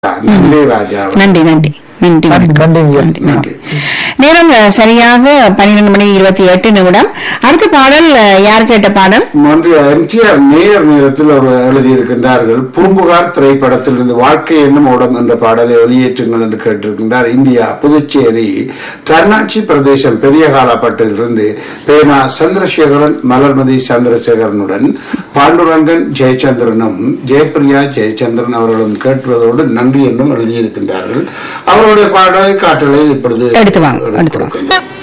நன்றி ராஜா நன்றி நன்றி நன்றி வணக்கம். நன்றிங்க. நன்றி நன்றி நேரம் அஹ், சரியாக பன்னிரண்டு மணி இருபத்தி எட்டு நிமிடம் அடுத்த பாடல் அஹ், யார் கேட்ட பாடல் ஒன்றிய எம்ஜிஆர் நேர் நேரத்தில் அவர் எழுதியிருக்கின்றார்கள் பூம்புகார் திரைப்படத்தில் இருந்து வாழ்க்கை என்னும் ஓடம் என்ற பாடலை வெளியேற்றுங்கள் என்று கேட்டிருக்கின்றார் இந்தியா புதுச்சேரி தன்னாட்சி பிரதேசம் பெரிய காலப்பட்டிலிருந்து பேனா சந்திரசேகரன் மலர்மதி சந்திரசேகரனுடன் பாண்டுரங்கன் ஜெயச்சந்திரனும் ஜெயபிரியா ஜெயச்சந்திரன் அவர்களும் கேட்டுவதோடு நன்றி என்றும் எழுதியிருக்கின்றார்கள் அவருடைய பாடலை காட்டலை இப்பொழுது எடுத்து வாங்க, எடுத்து வாங்க. கொடுக்கின்றோம்.